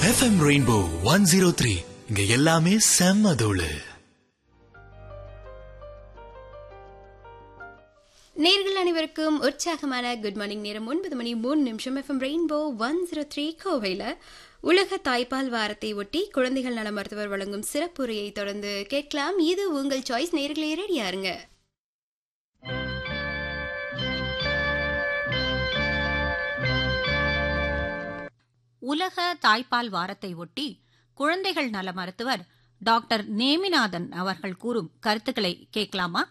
FM rainbow one zero three இங்க எல்லாமே செம்ம தோளு நேர்கள் அனைவருக்கும் உற்சாகமான குட் மார்னிங் நேரம் ஒன்பது மணி மூணு நிமிஷம் FM rainbow one zero three கோவையில் உலக தாய்ப்பால் வாரத்தை ஒட்டி குழந்தைகள் நல மருத்துவர் வழங்கும் சிறப்புரையை தொடர்ந்து கேட்கலாம் இது உங்கள் சாய்ஸ் நேர்களே ரெடியாருங்க உலக தாய்ப்பால் வாரத்தை ஒட்டி குழந்தைகள் நல மருத்துவர் டாக்டர் நேமிநாதன் அவர்கள் கூறும் கருத்துக்களை கேட்கலாமா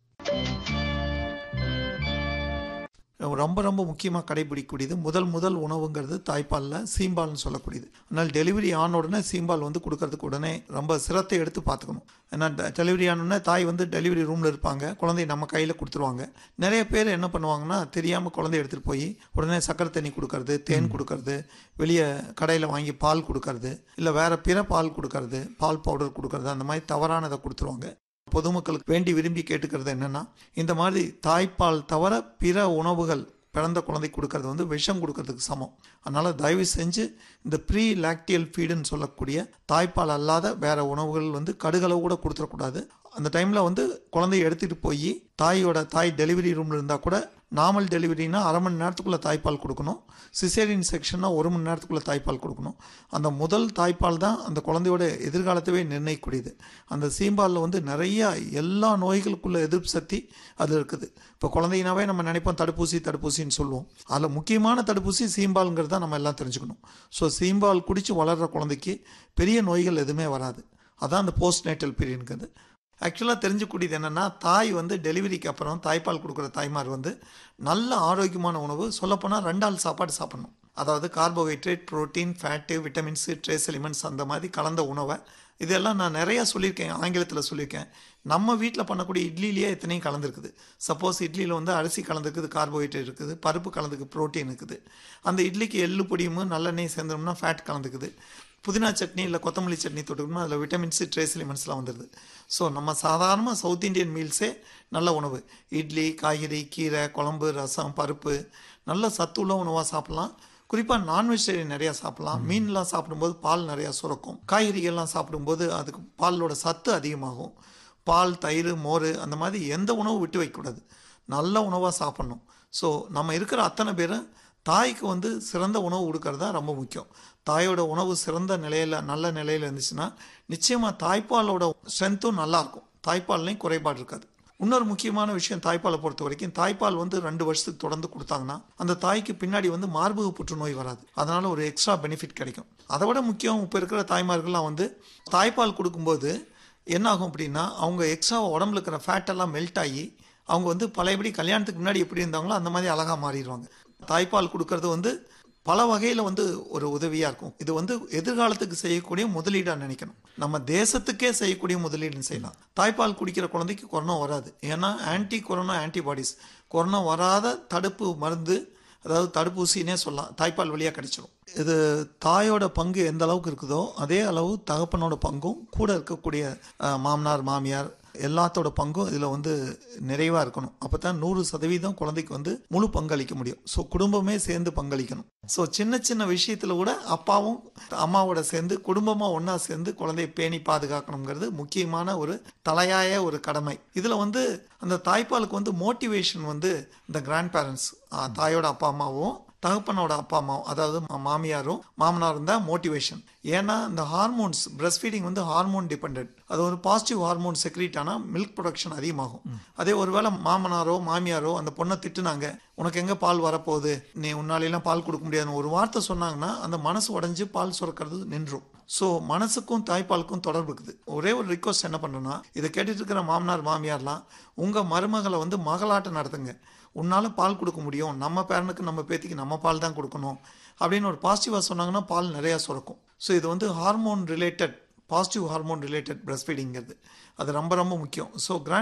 ரொம்ப ரொம்ப முக்கியமாக கடைபிடிக்கக்கூடியது முதல் முதல் உணவுங்கிறது தாய்ப்பாலில் சீம்பால்னு சொல்லக்கூடியது அதனால் டெலிவரி ஆன உடனே சீம்பால் வந்து கொடுக்கறதுக்கு உடனே ரொம்ப சிரத்தை எடுத்து பார்த்துக்கணும் ஏன்னா டெலிவரி ஆனோடனே தாய் வந்து டெலிவரி ரூமில் இருப்பாங்க குழந்தைய நம்ம கையில் கொடுத்துருவாங்க நிறைய பேர் என்ன பண்ணுவாங்கன்னா தெரியாமல் குழந்தைய எடுத்துகிட்டு போய் உடனே சக்கரை தண்ணி கொடுக்கறது தேன் கொடுக்கறது வெளியே கடையில் வாங்கி பால் கொடுக்கறது இல்லை வேறு பிற பால் கொடுக்கறது பால் பவுடர் கொடுக்கறது அந்த மாதிரி தவறானதை கொடுத்துருவாங்க பொதுமக்களுக்கு வேண்டி விரும்பி கேட்டுக்கிறது என்னன்னா இந்த மாதிரி தாய்ப்பால் தவிர பிற உணவுகள் பிறந்த குழந்தை கொடுக்கறது வந்து விஷம் கொடுக்கறதுக்கு சமம் அதனால் தயவு செஞ்சு இந்த ப்ரீ லாக்டியல் ஃபீடுன்னு சொல்லக்கூடிய தாய்ப்பால் அல்லாத வேற உணவுகள் வந்து கடுகளவு கூட கொடுத்துடக்கூடாது அந்த டைமில் வந்து குழந்தைய எடுத்துகிட்டு போய் தாயோட தாய் டெலிவரி ரூமில் இருந்தால் கூட நார்மல் டெலிவரினா அரை மணி நேரத்துக்குள்ளே தாய்ப்பால் கொடுக்கணும் சிசேரியன் செக்ஷன்னா ஒரு மணி நேரத்துக்குள்ளே தாய்ப்பால் கொடுக்கணும் அந்த முதல் தாய்ப்பால் தான் அந்த குழந்தையோட எதிர்காலத்தவே நிர்ணயிக்கூடியது அந்த சீம்பாலில் வந்து நிறைய எல்லா நோய்களுக்குள்ள எதிர்ப்பு சக்தி அது இருக்குது இப்போ குழந்தைனாவே நம்ம நினைப்போம் தடுப்பூசி தடுப்பூசின்னு சொல்லுவோம் அதில் முக்கியமான தடுப்பூசி சீம்பாலுங்கிறது தான் நம்ம எல்லாம் தெரிஞ்சுக்கணும் ஸோ சீம்பால் குடித்து வளர்கிற குழந்தைக்கு பெரிய நோய்கள் எதுவுமே வராது அதான் அந்த போஸ்ட் நேட்டல் பீரியடுங்கிறது ஆக்சுவலாக தெரிஞ்சக்கூடியது என்னென்னா தாய் வந்து டெலிவரிக்கு அப்புறம் தாய்ப்பால் கொடுக்குற தாய்மார் வந்து நல்ல ஆரோக்கியமான உணவு சொல்லப்போனால் ரெண்டாள் சாப்பாடு சாப்பிடணும் அதாவது carbohydrate protein fat vitamins trace elements அந்த மாதிரி கலந்த உணவை இதெல்லாம் நான் நிறையா சொல்லியிருக்கேன் ஆங்கிலத்தில் சொல்லியிருக்கேன் நம்ம வீட்டில் பண்ணக்கூடிய இட்லிலேயே எத்தனையும் கலந்துருக்குது சப்போஸ் இட்லியில் வந்து அரிசி கலந்துருக்குது கார்போஹைட்ரேட் இருக்குது பருப்பு கலந்துக்கு ப்ரோட்டீன் இருக்குது அந்த இட்லிக்கு எள்ளு பொடியும் நல்லெண்ணெய் சேர்ந்தோம்னா ஃபேட் கலந்துக்குது புதினா சட்னி இல்லை கொத்தமல்லி சட்னி தொட்டுக்கணும்னா அதில் விட்டமின்ஸு ட்ரேஸ் எலிமெண்ட்ஸ்லாம் வந்துடுது ஸோ நம்ம சாதாரணமாக சவுத் இந்தியன் மீல்ஸே நல்ல உணவு இட்லி காய்கறி கீரை குழம்பு ரசம் பருப்பு நல்ல சத்துள்ள உணவாக சாப்பிட்லாம் குறிப்பாக நான்வெஜிடேரியன் நிறையா சாப்பிட்லாம் மீன்லாம் சாப்பிடும்போது பால் நிறையா சுரக்கும் காய்கறிகள்லாம் சாப்பிடும்போது அதுக்கு பாலோட சத்து அதிகமாகும் பால் தயிர் மோர் அந்த மாதிரி எந்த உணவும் விட்டு வைக்கக்கூடாது நல்ல உணவாக சாப்பிட்ணும் ஸோ நம்ம இருக்கிற அத்தனை பேரும் தாய்க்கு வந்து சிறந்த உணவு கொடுக்கறது தான் ரொம்ப முக்கியம் தாயோட உணவு சிறந்த நிலையில் நல்ல நிலையில் இருந்துச்சுன்னா நிச்சயமாக தாய்ப்பாலோட ஸ்ட்ரென்த்தும் நல்லாயிருக்கும் தாய்ப்பால்லையும் குறைபாடு இருக்காது இன்னொரு முக்கியமான விஷயம் தாய்ப்பாலை பொறுத்த வரைக்கும் தாய்ப்பால் வந்து ரெண்டு வருஷத்துக்கு தொடர்ந்து கொடுத்தாங்கன்னா அந்த தாய்க்கு பின்னாடி வந்து மார்பக புற்றுநோய் வராது அதனால ஒரு எக்ஸ்ட்ரா பெனிஃபிட் கிடைக்கும் அதை விட முக்கியம் இப்போ இருக்கிற தாய்மார்கள்லாம் வந்து தாய்ப்பால் கொடுக்கும்போது என்ன ஆகும் அப்படின்னா அவங்க எக்ஸ்ட்ரா உடம்புல இருக்கிற ஃபேட் எல்லாம் மெல்ட் ஆகி அவங்க வந்து பழையபடி கல்யாணத்துக்கு முன்னாடி எப்படி இருந்தாங்களோ அந்த மாதிரி அழகாக மாறிடுவாங்க தாய்ப்பால் கொடுக்கறது வந்து பல வகையில் வந்து ஒரு உதவியாக இருக்கும் இது வந்து எதிர்காலத்துக்கு செய்யக்கூடிய முதலீடாக நினைக்கணும் நம்ம தேசத்துக்கே செய்யக்கூடிய முதலீடுன்னு செய்யலாம் தாய்ப்பால் குடிக்கிற குழந்தைக்கு கொரோனா வராது ஏன்னா ஆன்டி கொரோனா ஆன்டிபாடிஸ் கொரோனா வராத தடுப்பு மருந்து அதாவது தடுப்பூசினே சொல்லலாம் தாய்ப்பால் வழியாக கிடைச்சிடும் இது தாயோட பங்கு எந்த அளவுக்கு இருக்குதோ அதே அளவு தகப்பனோட பங்கும் கூட இருக்கக்கூடிய மாமனார் மாமியார் எல்லாத்தோட பங்கும் இதில் வந்து நிறைவாக இருக்கணும் அப்போ தான் நூறு சதவீதம் குழந்தைக்கு வந்து முழு பங்களிக்க முடியும் ஸோ குடும்பமே சேர்ந்து பங்களிக்கணும் ஸோ சின்ன சின்ன விஷயத்தில் கூட அப்பாவும் அம்மாவோட சேர்ந்து குடும்பமாக ஒன்றா சேர்ந்து குழந்தைய பேணி பாதுகாக்கணுங்கிறது முக்கியமான ஒரு தலையாய ஒரு கடமை இதில் வந்து அந்த தாய்ப்பாலுக்கு வந்து மோட்டிவேஷன் வந்து இந்த கிராண்ட் பேரண்ட்ஸ் தாயோட அப்பா அம்மாவும் தகப்பனோட அப்பா அம்மாவும் அதாவது மாமியாரும் மாமனாரும் தான் மோட்டிவேஷன் ஏன்னா இந்த ஹார்மோன்ஸ் பிரஸ்ட் ஃபீடிங் வந்து ஹார்மோன் டிபெண்ட் அது ஒரு பாசிட்டிவ் ஹார்மோன் செக்ரீட் ஆனால் மில்க் ப்ரொடக்ஷன் அதிகமாகும் அதே ஒருவேளை மாமனாரோ மாமியாரோ அந்த பொண்ணை திட்டுனாங்க உனக்கு எங்கே பால் வரப்போகுது நீ உன்னாலெல்லாம் பால் கொடுக்க முடியாதுன்னு ஒரு வார்த்தை சொன்னாங்கன்னா அந்த மனசு உடஞ்சி பால் சுரக்கிறது நின்றும் ஸோ மனசுக்கும் தாய்ப்பாலுக்கும் தொடர்பு இருக்குது ஒரே ஒரு ரிக்வஸ்ட் என்ன பண்ணுறோன்னா இதை கேட்டுட்டு இருக்கிற மாமனார் மாமியார்லாம் உங்கள் மருமகளை வந்து மகளாட்டம் நடத்துங்க உன்னால் பால் கொடுக்க முடியும் நம்ம பேரனுக்கு நம்ம பேத்திக்கு நம்ம பால் தான் கொடுக்கணும் அப்படின்னு ஒரு பாசிட்டிவாக சொன்னாங்கன்னா பால் நிறையா சுரக்கும் ஸோ இது வந்து hormone related positive hormone related breast ஃபீடிங்கிறது அது ரொம்ப ரொம்ப முக்கியம் ஸோ கிராண்ட்